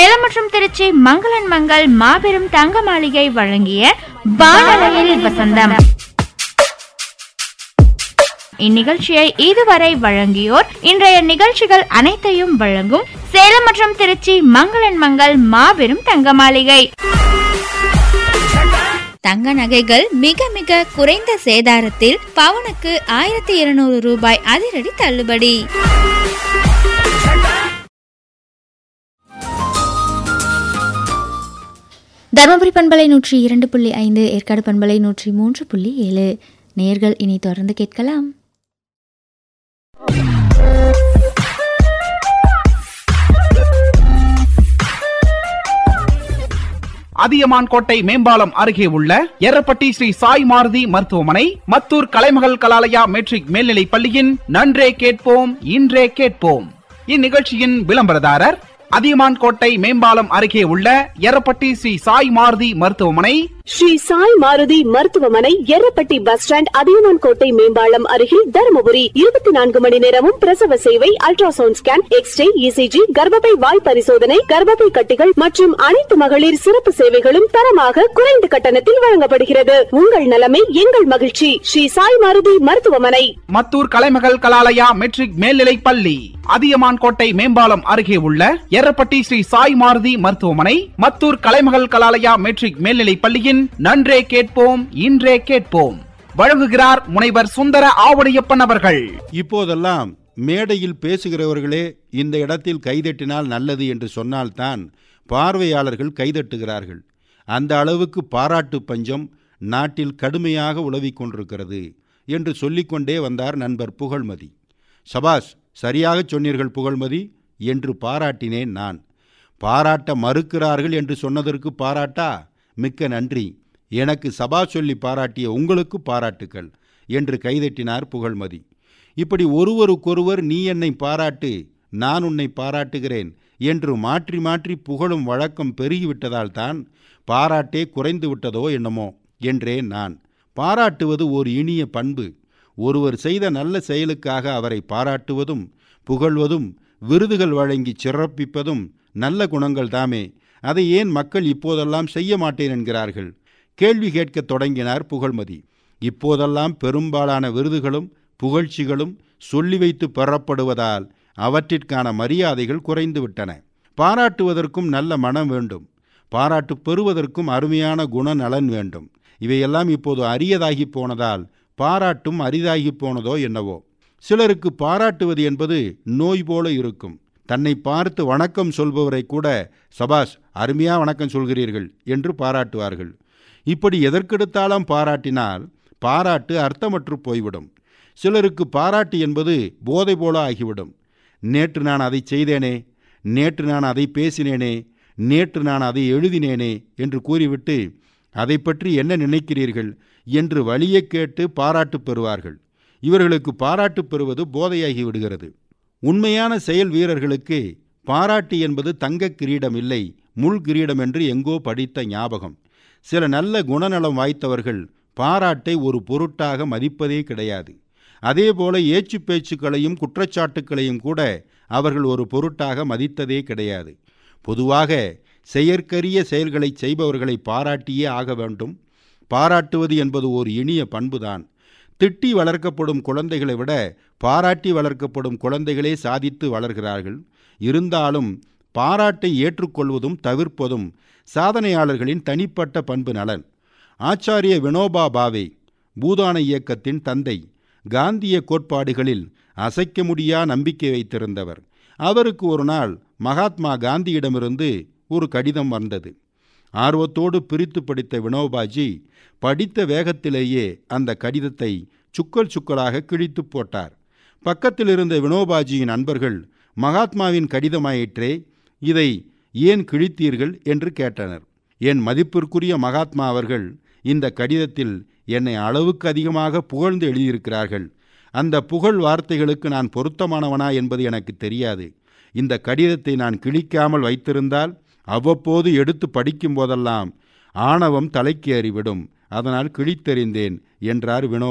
சேலம் மற்றும் திருச்சி மங்களன் மங்கள் மாபெரும் தங்க மாளிகை வழங்கிய வானலையில் வசந்தம் இந்நிகழ்ச்சியை இதுவரை வழங்கியோர் இன்றைய நிகழ்ச்சிகள் அனைத்தையும் வழங்கும் சேலம் மற்றும் திருச்சி மங்களன் மங்கள் மாபெரும் தங்க மாளிகை தங்க நகைகள் மிக மிக குறைந்த சேதாரத்தில் பவுனுக்கு ஆயிரத்தி இருநூறு ரூபாய் அதிரடி தள்ளுபடி தருமபுரி பண்பலை நூற்றி இரண்டு புள்ளி ஐந்து ஏற்காடு பண்பலை நூற்றி மூன்று புள்ளி ஏழு நேர்கள் இனி தொடர்ந்து கேட்கலாம் அதியமான் கோட்டை மேம்பாலம் அருகே உள்ள எரப்பட்டி ஸ்ரீ சாய் மாருதி மருத்துவமனை மத்தூர் கலைமகள் கலாலயா மெட்ரிக் மேல்நிலைப் பள்ளியின் நன்றே கேட்போம் இன்றே கேட்போம் இந்நிகழ்ச்சியின் விளம்பரதாரர் அதியமான் கோட்டை மேம்பாலம் அருகே உள்ள எரப்பட்டி ஸ்ரீ சாய் மாருதி மருத்துவமனை ஸ்ரீ சாய் மாருதி மருத்துவமனை எர்ரப்பட்டி பஸ் ஸ்டாண்ட் அதியமான் கோட்டை மேம்பாலம் அருகில் தருமபுரி இருபத்தி நான்கு மணி நேரமும் பிரசவ சேவை அல்ட்ராசவுண்ட் ஸ்கேன் எக்ஸ்ரே இசிஜி கர்ப்பப்பை வாய் பரிசோதனை கர்ப்பப்பை கட்டிகள் மற்றும் அனைத்து மகளிர் சிறப்பு சேவைகளும் தரமாக குறைந்த கட்டணத்தில் வழங்கப்படுகிறது உங்கள் நலமே எங்கள் மகிழ்ச்சி ஸ்ரீ சாய் மாருதி மருத்துவமனை மத்தூர் கலைமகள் கலாலயா மெட்ரிக் மேல்நிலைப் பள்ளி அதியமான் கோட்டை மேம்பாலம் அருகே உள்ள எரப்பட்டி ஸ்ரீ சாய் மாருதி மருத்துவமனை மத்தூர் கலைமகள் கலாலயா மெட்ரிக் மேல்நிலைப் பள்ளியின் நன்றே கேட்போம் இன்றே கேட்போம் வழங்குகிறார் முனைவர் சுந்தர ஆவடியப்பன் அவர்கள் இப்போதெல்லாம் மேடையில் பேசுகிறவர்களே இந்த இடத்தில் கைதட்டினால் நல்லது என்று சொன்னால்தான் பார்வையாளர்கள் கைதட்டுகிறார்கள் அந்த அளவுக்கு பாராட்டு பஞ்சம் நாட்டில் கடுமையாக உலவிக் கொண்டிருக்கிறது என்று சொல்லிக்கொண்டே வந்தார் நண்பர் புகழ்மதி சபாஸ் சரியாகச் சொன்னீர்கள் புகழ்மதி என்று பாராட்டினேன் நான் பாராட்ட மறுக்கிறார்கள் என்று சொன்னதற்கு பாராட்டா மிக்க நன்றி எனக்கு சபா சொல்லி பாராட்டிய உங்களுக்கு பாராட்டுக்கள் என்று கைதட்டினார் புகழ்மதி இப்படி ஒருவருக்கொருவர் நீ என்னை பாராட்டு நான் உன்னை பாராட்டுகிறேன் என்று மாற்றி மாற்றி புகழும் வழக்கம் பெருகிவிட்டதால் தான் பாராட்டே குறைந்து விட்டதோ என்னமோ என்றேன் நான் பாராட்டுவது ஒரு இனிய பண்பு ஒருவர் செய்த நல்ல செயலுக்காக அவரை பாராட்டுவதும் புகழ்வதும் விருதுகள் வழங்கி சிறப்பிப்பதும் நல்ல குணங்கள் தாமே அதை ஏன் மக்கள் இப்போதெல்லாம் செய்ய மாட்டேன் என்கிறார்கள் கேள்வி கேட்கத் தொடங்கினார் புகழ்மதி இப்போதெல்லாம் பெரும்பாலான விருதுகளும் புகழ்ச்சிகளும் சொல்லி வைத்து பெறப்படுவதால் அவற்றிற்கான மரியாதைகள் குறைந்துவிட்டன பாராட்டுவதற்கும் நல்ல மனம் வேண்டும் பாராட்டு பெறுவதற்கும் அருமையான குணநலன் வேண்டும் இவையெல்லாம் இப்போது அரியதாகி போனதால் பாராட்டும் அரிதாகி போனதோ என்னவோ சிலருக்கு பாராட்டுவது என்பது நோய் போல இருக்கும் தன்னை பார்த்து வணக்கம் சொல்பவரை கூட சபாஸ் அருமையா வணக்கம் சொல்கிறீர்கள் என்று பாராட்டுவார்கள் இப்படி எதற்கெடுத்தாலும் பாராட்டினால் பாராட்டு அர்த்தமற்று போய்விடும் சிலருக்கு பாராட்டு என்பது போதை போல ஆகிவிடும் நேற்று நான் அதை செய்தேனே நேற்று நான் அதை பேசினேனே நேற்று நான் அதை எழுதினேனே என்று கூறிவிட்டு அதை பற்றி என்ன நினைக்கிறீர்கள் என்று வழியை கேட்டு பாராட்டு பெறுவார்கள் இவர்களுக்கு பாராட்டு பெறுவது போதையாகி விடுகிறது உண்மையான செயல் வீரர்களுக்கு பாராட்டு என்பது தங்க கிரீடம் இல்லை முள் கிரீடம் என்று எங்கோ படித்த ஞாபகம் சில நல்ல குணநலம் வாய்த்தவர்கள் பாராட்டை ஒரு பொருட்டாக மதிப்பதே கிடையாது அதேபோல ஏச்சு பேச்சுக்களையும் குற்றச்சாட்டுக்களையும் கூட அவர்கள் ஒரு பொருட்டாக மதித்ததே கிடையாது பொதுவாக செயற்கரிய செயல்களை செய்பவர்களை பாராட்டியே ஆக வேண்டும் பாராட்டுவது என்பது ஒரு இனிய பண்புதான் திட்டி வளர்க்கப்படும் குழந்தைகளை விட பாராட்டி வளர்க்கப்படும் குழந்தைகளே சாதித்து வளர்கிறார்கள் இருந்தாலும் பாராட்டை ஏற்றுக்கொள்வதும் தவிர்ப்பதும் சாதனையாளர்களின் தனிப்பட்ட பண்பு நலன் ஆச்சாரிய வினோபா பாவே பூதான இயக்கத்தின் தந்தை காந்திய கோட்பாடுகளில் அசைக்க முடியா நம்பிக்கை வைத்திருந்தவர் அவருக்கு ஒரு நாள் மகாத்மா காந்தியிடமிருந்து ஒரு கடிதம் வந்தது ஆர்வத்தோடு பிரித்து படித்த வினோபாஜி படித்த வேகத்திலேயே அந்த கடிதத்தை சுக்கல் சுக்கலாக கிழித்து போட்டார் பக்கத்தில் இருந்த வினோபாஜியின் நண்பர்கள் மகாத்மாவின் கடிதமாயிற்றே இதை ஏன் கிழித்தீர்கள் என்று கேட்டனர் என் மதிப்பிற்குரிய மகாத்மா அவர்கள் இந்த கடிதத்தில் என்னை அளவுக்கு அதிகமாக புகழ்ந்து எழுதியிருக்கிறார்கள் அந்த புகழ் வார்த்தைகளுக்கு நான் பொருத்தமானவனா என்பது எனக்கு தெரியாது இந்த கடிதத்தை நான் கிழிக்காமல் வைத்திருந்தால் அவ்வப்போது எடுத்து படிக்கும் போதெல்லாம் ஆணவம் தலைக்கு அறிவிடும் அதனால் கிழித்தெறிந்தேன் என்றார் வினோ